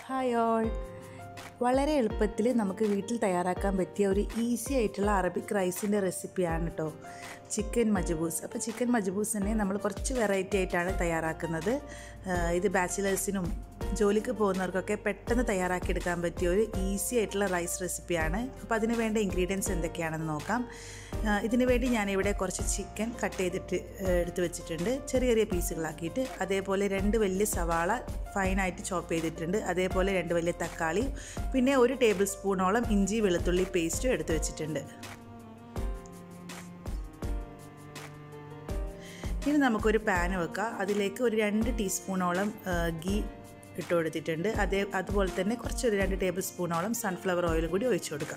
hi all വളരെ എളുപ്പത്തിൽ നമുക്ക് വീട്ടിൽ തയ്യാറാക്കാൻ പറ്റിയ ഒരു ഈസി ആയിട്ടുള്ള അറബിക് റൈസിൻ്റെ റെസിപ്പിയാണ് കേട്ടോ ചിക്കൻ മജബൂസ് അപ്പോൾ ചിക്കൻ മജബൂസ് തന്നെ നമ്മൾ കുറച്ച് വെറൈറ്റി ആയിട്ടാണ് തയ്യാറാക്കുന്നത് ആഹ് ഇത് ബാച്ചിലേഴ്സിനും ജോലിക്ക് പോകുന്നവർക്കൊക്കെ പെട്ടെന്ന് തയ്യാറാക്കിയെടുക്കാൻ പറ്റിയ ഒരു ഈസി ആയിട്ടുള്ള റൈസ് റെസിപ്പിയാണ് അപ്പോൾ അതിന് വേണ്ട ഇൻഗ്രീഡിയൻസ് എന്തൊക്കെയാണെന്ന് നോക്കാം ആഹ് ഇതിന് വേണ്ടി ഞാനിവിടെ കുറച്ച് ചിക്കൻ കട്ട് ചെയ്തിട്ട് ആഹ് എടുത്ത് വെച്ചിട്ടുണ്ട് ചെറിയ ചെറിയ പീസുകളാക്കിയിട്ട് അതേപോലെ രണ്ട് വലിയ സവാള ഫൈനായിട്ട് ചോപ്പ് ചെയ്തിട്ടുണ്ട് അതേപോലെ രണ്ട് വലിയ തക്കാളി പിന്നെ ഒരു ടേബിൾ സ്പൂണോളം ഇഞ്ചി വെളുത്തുള്ളി പേസ്റ്റും എടുത്ത് വെച്ചിട്ടുണ്ട് ഇനി നമുക്കൊരു പാൻ വെക്കാം അതിലേക്ക് ഒരു രണ്ട് ടീസ്പൂണോളം ഗീ ഇട്ട് കൊടുത്തിട്ടുണ്ട് അതേ അതുപോലെ തന്നെ കുറച്ച് ഒരു രണ്ട് ടേബിൾ സ്പൂണോളം സൺഫ്ലവർ ഓയിൽ കൂടി ഒഴിച്ചു കൊടുക്കാം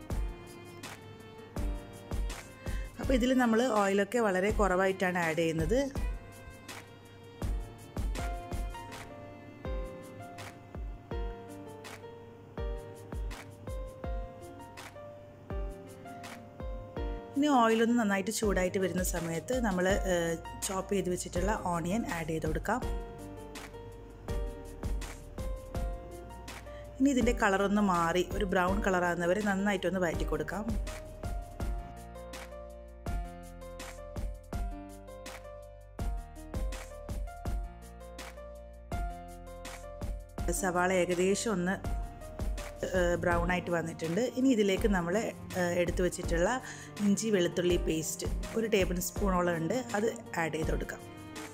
അപ്പോൾ ഇതിൽ നമ്മൾ ഓയിലൊക്കെ വളരെ കുറവായിട്ടാണ് ആഡ് ചെയ്യുന്നത് ഇനി ഓയിലൊന്ന് നന്നായിട്ട് ചൂടായിട്ട് വരുന്ന സമയത്ത് നമ്മൾ ചോപ്പ് ചെയ്ത് വെച്ചിട്ടുള്ള ഓണിയൻ ആഡ് ചെയ്ത് കൊടുക്കാം ഇനി ഇതിൻ്റെ കളറൊന്ന് മാറി ഒരു ബ്രൗൺ കളറാകുന്നവരെ നന്നായിട്ടൊന്ന് വഴറ്റി കൊടുക്കാം സവാള ഏകദേശം ഒന്ന് ബ്രൗൺ ആയിട്ട് വന്നിട്ടുണ്ട് ഇനി ഇതിലേക്ക് നമ്മൾ എടുത്തു വെച്ചിട്ടുള്ള ഇഞ്ചി വെളുത്തുള്ളി പേസ്റ്റ് ഒരു ടേബിൾ സ്പൂണോളം ഉണ്ട് അത് ആഡ് ചെയ്ത് കൊടുക്കാം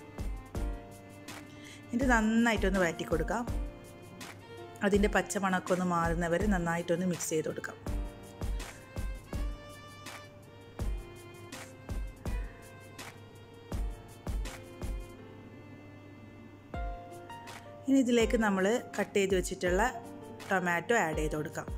ഇത് നന്നായിട്ടൊന്ന് വഴറ്റി കൊടുക്കാം അതിൻ്റെ പച്ചമണമൊക്കെ ഒന്ന് മാറുന്നവരെ നന്നായിട്ടൊന്ന് മിക്സ് ചെയ്ത് കൊടുക്കാം ഇനി ഇതിലേക്ക് നമ്മൾ കട്ട് ചെയ്ത് വെച്ചിട്ടുള്ള ടൊമാറ്റോ ആഡ് ചെയ്ത് കൊടുക്കാം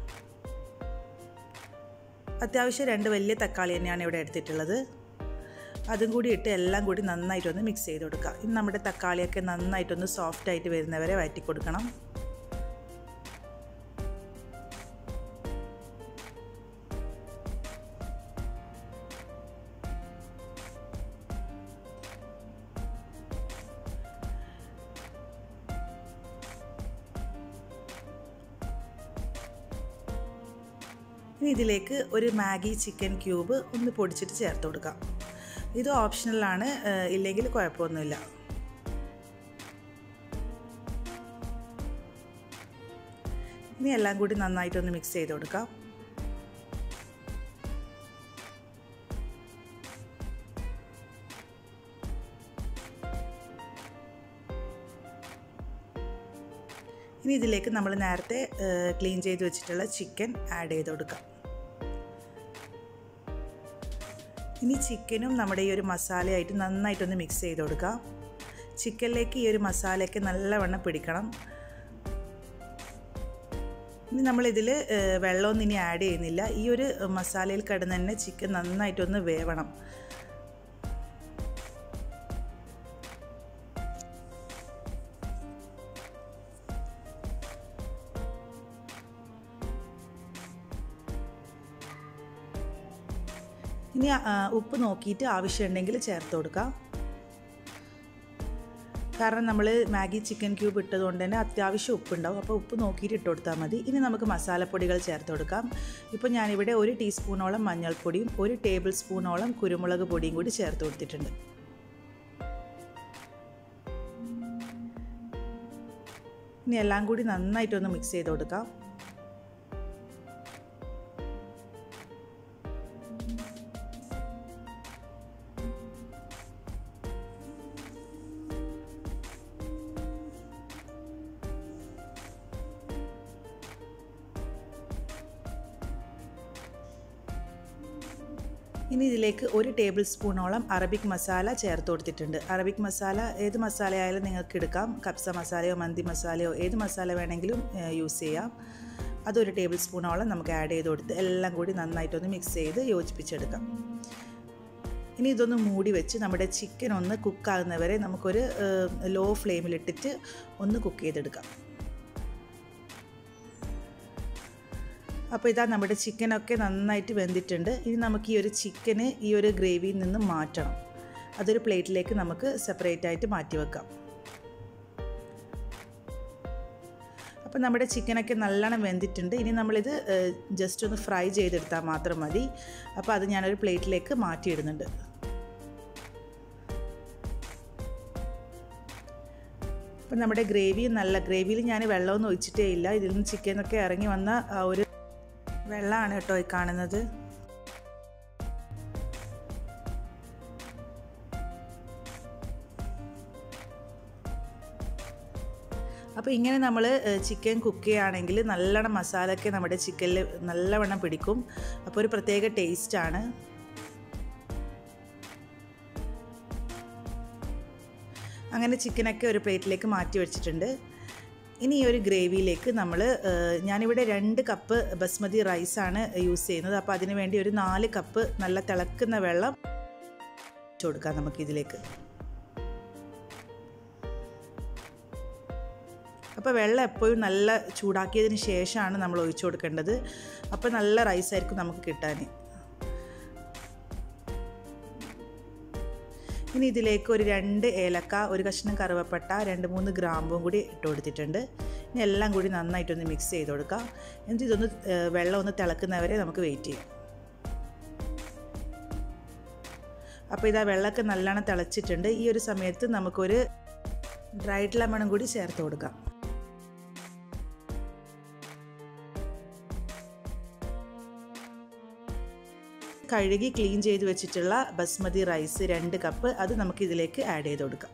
അത്യാവശ്യം രണ്ട് വലിയ തക്കാളി തന്നെയാണ് ഇവിടെ എടുത്തിട്ടുള്ളത് അതും കൂടി ഇട്ട് എല്ലാം കൂടി നന്നായിട്ടൊന്ന് മിക്സ് ചെയ്ത് കൊടുക്കുക ഇനി നമ്മുടെ തക്കാളിയൊക്കെ നന്നായിട്ടൊന്ന് സോഫ്റ്റ് ആയിട്ട് വരുന്നവരെ വഴറ്റി കൊടുക്കണം ഇനി ഇതിലേക്ക് ഒരു മാഗി ചിക്കൻ ക്യൂബ് ഒന്ന് പൊടിച്ചിട്ട് ചേർത്ത് കൊടുക്കാം ഇത് ഓപ്ഷണലാണ് ഇല്ലെങ്കിൽ കുഴപ്പമൊന്നുമില്ല ഇനി എല്ലാം കൂടി നന്നായിട്ടൊന്ന് മിക്സ് ചെയ്ത് കൊടുക്കാം ഇനി ഇതിലേക്ക് നമ്മൾ നേരത്തെ ക്ലീൻ ചെയ്ത് വെച്ചിട്ടുള്ള ചിക്കൻ ആഡ് ചെയ്ത് കൊടുക്കാം ഇനി ചിക്കനും നമ്മുടെ ഈ ഒരു മസാലയായിട്ട് നന്നായിട്ടൊന്ന് മിക്സ് ചെയ്ത് കൊടുക്കാം ചിക്കനിലേക്ക് ഈ ഒരു മസാലയൊക്കെ നല്ലവണ്ണം പിടിക്കണം ഇനി നമ്മളിതിൽ വെള്ളമൊന്നും ഇനി ആഡ് ചെയ്യുന്നില്ല ഈ ഒരു മസാലയിൽ കിടന്ന് തന്നെ ചിക്കൻ നന്നായിട്ടൊന്ന് വേവണം ഇനി ഉപ്പ് നോക്കിയിട്ട് ആവശ്യമുണ്ടെങ്കിൽ ചേർത്ത് കൊടുക്കാം കാരണം നമ്മൾ മാഗി ചിക്കൻ ക്യൂബ് ഇട്ടതുകൊണ്ട് തന്നെ അത്യാവശ്യം ഉപ്പുണ്ടാവും അപ്പോൾ ഉപ്പ് നോക്കിയിട്ട് ഇട്ട് കൊടുത്താൽ മതി ഇനി നമുക്ക് മസാലപ്പൊടികൾ ചേർത്ത് കൊടുക്കാം ഇപ്പോൾ ഞാനിവിടെ ഒരു ടീസ്പൂണോളം മഞ്ഞൾപ്പൊടിയും ഒരു ടേബിൾ സ്പൂണോളം കുരുമുളക് പൊടിയും കൂടി ചേർത്ത് കൊടുത്തിട്ടുണ്ട് ഇനി എല്ലാം കൂടി നന്നായിട്ടൊന്ന് മിക്സ് ചെയ്ത് കൊടുക്കാം ഇനി ഇതിലേക്ക് ഒരു ടേബിൾ സ്പൂണോളം അറബിക് മസാല ചേർത്ത് കൊടുത്തിട്ടുണ്ട് അറബിക് മസാല ഏത് മസാല ആയാലും നിങ്ങൾക്ക് എടുക്കാം കപ്സ മസാലയോ മന്തി മസാലയോ ഏത് മസാല വേണമെങ്കിലും യൂസ് ചെയ്യാം അതൊരു ടേബിൾ സ്പൂണോളം നമുക്ക് ആഡ് ചെയ്ത് കൊടുത്ത് എല്ലാം കൂടി നന്നായിട്ടൊന്ന് മിക്സ് ചെയ്ത് യോജിപ്പിച്ചെടുക്കാം ഇനി ഇതൊന്ന് മൂടി വെച്ച് നമ്മുടെ ചിക്കൻ ഒന്ന് കുക്കാകുന്നവരെ നമുക്കൊരു ലോ ഫ്ലെയിമിലിട്ടിട്ട് ഒന്ന് കുക്ക് ചെയ്തെടുക്കാം അപ്പോൾ ഇതാ നമ്മുടെ ചിക്കനൊക്കെ നന്നായിട്ട് വെന്തിട്ടുണ്ട് ഇനി നമുക്ക് ഈ ഒരു ചിക്കന് ഈ ഒരു ഗ്രേവിയിൽ നിന്ന് മാറ്റണം അതൊരു പ്ലേറ്റിലേക്ക് നമുക്ക് സെപ്പറേറ്റ് ആയിട്ട് മാറ്റി വെക്കാം അപ്പോൾ നമ്മുടെ ചിക്കനൊക്കെ നല്ലോണം വെന്തിട്ടുണ്ട് ഇനി നമ്മളിത് ജസ്റ്റ് ഒന്ന് ഫ്രൈ ചെയ്തെടുത്താൽ മാത്രം മതി അപ്പോൾ അത് ഞാനൊരു പ്ലേറ്റിലേക്ക് മാറ്റിയിടുന്നുണ്ട് അപ്പം നമ്മുടെ ഗ്രേവി നല്ല ഗ്രേവിയിൽ ഞാൻ വെള്ളമൊന്നും ഒഴിച്ചിട്ടേ ഇല്ല ഇതിൽ നിന്ന് ചിക്കനൊക്കെ ഇറങ്ങി വന്ന ആ ഒരു വെള്ളമാണ് കേട്ടോ ഈ കാണുന്നത് അപ്പോൾ ഇങ്ങനെ നമ്മൾ ചിക്കൻ കുക്ക് ചെയ്യുകയാണെങ്കിൽ നല്ലോണം മസാലയൊക്കെ നമ്മുടെ ചിക്കനിൽ നല്ലവണ്ണം പിടിക്കും അപ്പോൾ ഒരു പ്രത്യേക ടേസ്റ്റാണ് അങ്ങനെ ചിക്കനൊക്കെ ഒരു പ്ലേറ്റിലേക്ക് മാറ്റി വെച്ചിട്ടുണ്ട് ഇനി ഈ ഒരു ഗ്രേവിയിലേക്ക് നമ്മൾ ഞാനിവിടെ രണ്ട് കപ്പ് ബസ്മതി റൈസാണ് യൂസ് ചെയ്യുന്നത് അപ്പോൾ അതിന് വേണ്ടി ഒരു നാല് കപ്പ് നല്ല തിളക്കുന്ന വെള്ളം ഒഴിച്ചു കൊടുക്കാം നമുക്കിതിലേക്ക് അപ്പോൾ വെള്ളം എപ്പോഴും നല്ല ചൂടാക്കിയതിന് ശേഷമാണ് നമ്മൾ ഒഴിച്ചു കൊടുക്കേണ്ടത് അപ്പോൾ നല്ല റൈസായിരിക്കും നമുക്ക് കിട്ടാൻ ഇനി ഇതിലേക്ക് ഒരു രണ്ട് ഏലക്ക ഒരു കഷ്ണം കറുവപ്പട്ട രണ്ട് മൂന്ന് ഗ്രാമ്പും കൂടി ഇട്ട് കൊടുത്തിട്ടുണ്ട് ഇനി എല്ലാം കൂടി നന്നായിട്ടൊന്ന് മിക്സ് ചെയ്ത് കൊടുക്കാം എന്നിട്ട് ഇതൊന്ന് വെള്ളം ഒന്ന് തിളക്കുന്നവരെ നമുക്ക് വെയിറ്റ് ചെയ്യാം അപ്പോൾ ഇതാ വെള്ളമൊക്കെ നല്ലോണം തിളച്ചിട്ടുണ്ട് ഈ ഒരു സമയത്ത് നമുക്കൊരു ഡ്രൈഡ് ലെമണും കൂടി ചേർത്ത് കൊടുക്കാം കഴുകി ക്ലീൻ ചെയ്ത് വെച്ചിട്ടുള്ള ബസ്മതി റൈസ് രണ്ട് കപ്പ് അത് നമുക്ക് ഇതിലേക്ക് ആഡ് ചെയ്ത് കൊടുക്കാം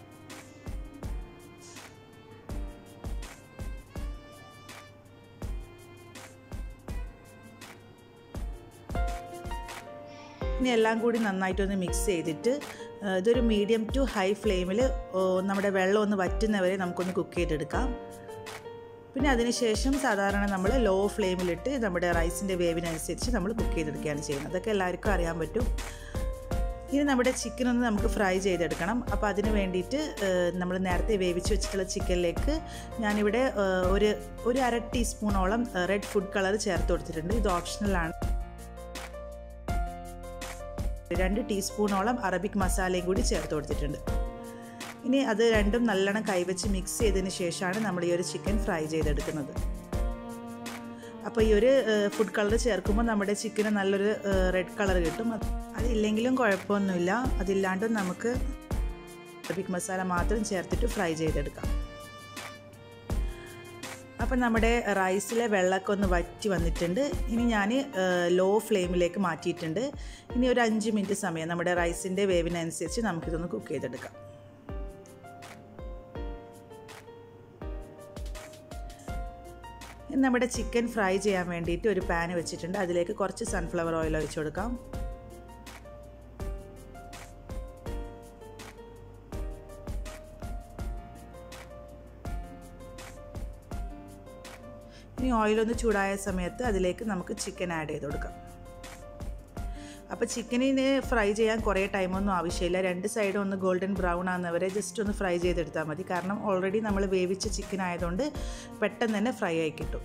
ഇനി എല്ലാം കൂടി നന്നായിട്ടൊന്ന് മിക്സ് ചെയ്തിട്ട് ഇതൊരു മീഡിയം ടു ഹൈ ഫ്ലെയിമിൽ നമ്മുടെ വെള്ളം ഒന്ന് വറ്റുന്നവരെ നമുക്കൊന്ന് കുക്ക് ചെയ്തെടുക്കാം പിന്നെ അതിനുശേഷം സാധാരണ നമ്മൾ ലോ ഫ്ലെയിമിലിട്ട് നമ്മുടെ റൈസിൻ്റെ വേവിനനുസരിച്ച് നമ്മൾ കുക്ക് ചെയ്തെടുക്കുകയാണ് ചെയ്യുന്നത് അതൊക്കെ എല്ലാവർക്കും അറിയാൻ പറ്റും ഇനി നമ്മുടെ ചിക്കൻ ഒന്ന് നമുക്ക് ഫ്രൈ ചെയ്തെടുക്കണം അപ്പോൾ അതിന് വേണ്ടിയിട്ട് നമ്മൾ നേരത്തെ വേവിച്ച് വെച്ചിട്ടുള്ള ചിക്കനിലേക്ക് ഞാനിവിടെ ഒരു ഒരു അര ടീസ്പൂണോളം റെഡ് ഫുഡ് കളർ ചേർത്ത് കൊടുത്തിട്ടുണ്ട് ഇത് ഓപ്ഷണലാണ് രണ്ട് ടീസ്പൂണോളം അറബിക് മസാലയും കൂടി ചേർത്ത് കൊടുത്തിട്ടുണ്ട് ഇനി അത് രണ്ടും നല്ലോണം കൈവച്ച് മിക്സ് ചെയ്തതിന് ശേഷമാണ് നമ്മൾ ഈ ഒരു ചിക്കൻ ഫ്രൈ ചെയ്തെടുക്കുന്നത് അപ്പോൾ ഈ ഒരു ഫുഡ് കളർ ചേർക്കുമ്പോൾ നമ്മുടെ ചിക്കന് നല്ലൊരു റെഡ് കളർ കിട്ടും അതില്ലെങ്കിലും കുഴപ്പമൊന്നുമില്ല അതില്ലാണ്ടും നമുക്ക് അറബിക് മസാല മാത്രം ചേർത്തിട്ട് ഫ്രൈ ചെയ്തെടുക്കാം അപ്പം നമ്മുടെ റൈസിലെ വെള്ളമൊക്കെ ഒന്ന് വറ്റി വന്നിട്ടുണ്ട് ഇനി ഞാൻ ലോ ഫ്ലെയിമിലേക്ക് മാറ്റിയിട്ടുണ്ട് ഇനി ഒരു അഞ്ച് മിനിറ്റ് സമയം നമ്മുടെ റൈസിൻ്റെ വേവിനനുസരിച്ച് നമുക്കിതൊന്ന് കുക്ക് ചെയ്തെടുക്കാം നമ്മുടെ ചിക്കൻ ഫ്രൈ ചെയ്യാൻ വേണ്ടിയിട്ട് ഒരു പാൻ വെച്ചിട്ടുണ്ട് അതിലേക്ക് കുറച്ച് സൺഫ്ലവർ ഓയിൽ ഒഴിച്ചു കൊടുക്കാം ഇനി ഓയിലൊന്ന് ചൂടായ സമയത്ത് അതിലേക്ക് നമുക്ക് ചിക്കൻ ആഡ് ചെയ്ത് കൊടുക്കാം അപ്പോൾ ചിക്കനിന് ഫ്രൈ ചെയ്യാൻ കുറേ ടൈമൊന്നും ആവശ്യമില്ല രണ്ട് സൈഡും ഒന്ന് ഗോൾഡൻ ബ്രൗൺ ആകുന്നവരെ ജസ്റ്റ് ഒന്ന് ഫ്രൈ ചെയ്തെടുത്താൽ മതി കാരണം ഓൾറെഡി നമ്മൾ വേവിച്ച ചിക്കൻ ആയതുകൊണ്ട് പെട്ടെന്ന് തന്നെ ഫ്രൈ ആയി കിട്ടും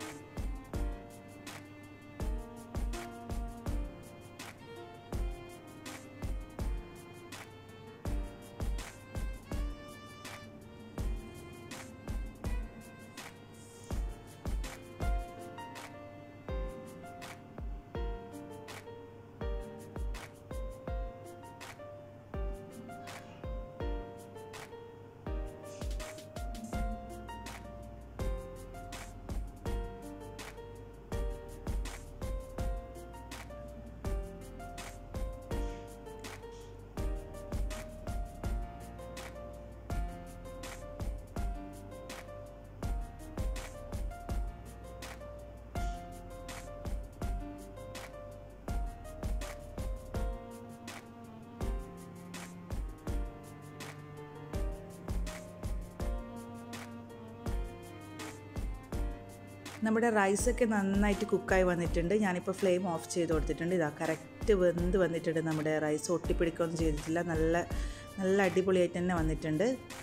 നമ്മുടെ റൈസൊക്കെ നന്നായിട്ട് കുക്കായി വന്നിട്ടുണ്ട് ഞാനിപ്പോൾ ഫ്ലെയിം ഓഫ് ചെയ്ത് കൊടുത്തിട്ടുണ്ട് ഇതാ കറക്റ്റ് വെന്ത് വന്നിട്ടുണ്ട് നമ്മുടെ റൈസ് ഒട്ടിപ്പിടിക്കുകയൊന്നും ചെയ്തിട്ടില്ല നല്ല നല്ല അടിപൊളിയായിട്ട് തന്നെ വന്നിട്ടുണ്ട്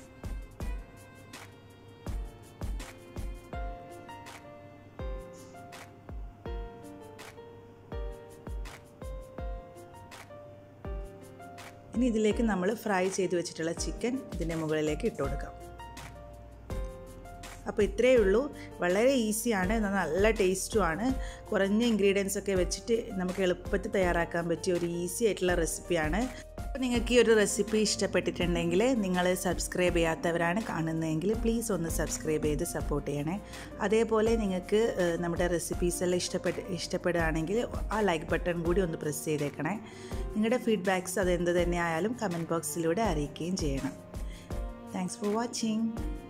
ഇനി ഇതിലേക്ക് നമ്മൾ ഫ്രൈ ചെയ്ത് വെച്ചിട്ടുള്ള ചിക്കൻ ഇതിൻ്റെ മുകളിലേക്ക് ഇട്ട് കൊടുക്കാം അപ്പോൾ ഇത്രയേ ഉള്ളൂ വളരെ ഈസിയാണ് എന്നാൽ നല്ല ടേസ്റ്റുമാണ് കുറഞ്ഞ ഇൻഗ്രീഡിയൻസ് ഒക്കെ വെച്ചിട്ട് നമുക്ക് എളുപ്പത്തിൽ തയ്യാറാക്കാൻ പറ്റിയ ഒരു ഈസി ആയിട്ടുള്ള റെസിപ്പിയാണ് അപ്പോൾ നിങ്ങൾക്ക് ഈ ഒരു റെസിപ്പി ഇഷ്ടപ്പെട്ടിട്ടുണ്ടെങ്കിൽ നിങ്ങൾ സബ്സ്ക്രൈബ് ചെയ്യാത്തവരാണ് കാണുന്നതെങ്കിൽ പ്ലീസ് ഒന്ന് സബ്സ്ക്രൈബ് ചെയ്ത് സപ്പോർട്ട് ചെയ്യണേ അതേപോലെ നിങ്ങൾക്ക് ഏഹ്, നമ്മുടെ റെസിപ്പീസ് എല്ലാം ഇഷ്ടപ്പെട്ട് ഇഷ്ടപ്പെടുകയാണെങ്കിൽ ആ ലൈക്ക് ബട്ടൺ കൂടി ഒന്ന് പ്രസ് ചെയ്തേക്കണേ നിങ്ങളുടെ ഫീഡ്ബാക്ക്സ് അതെന്ത് തന്നെ ആയാലും കമൻറ്റ് ബോക്സിലൂടെ അറിയിക്കുകയും ചെയ്യണം താങ്ക്സ് ഫോർ വാച്ചിങ്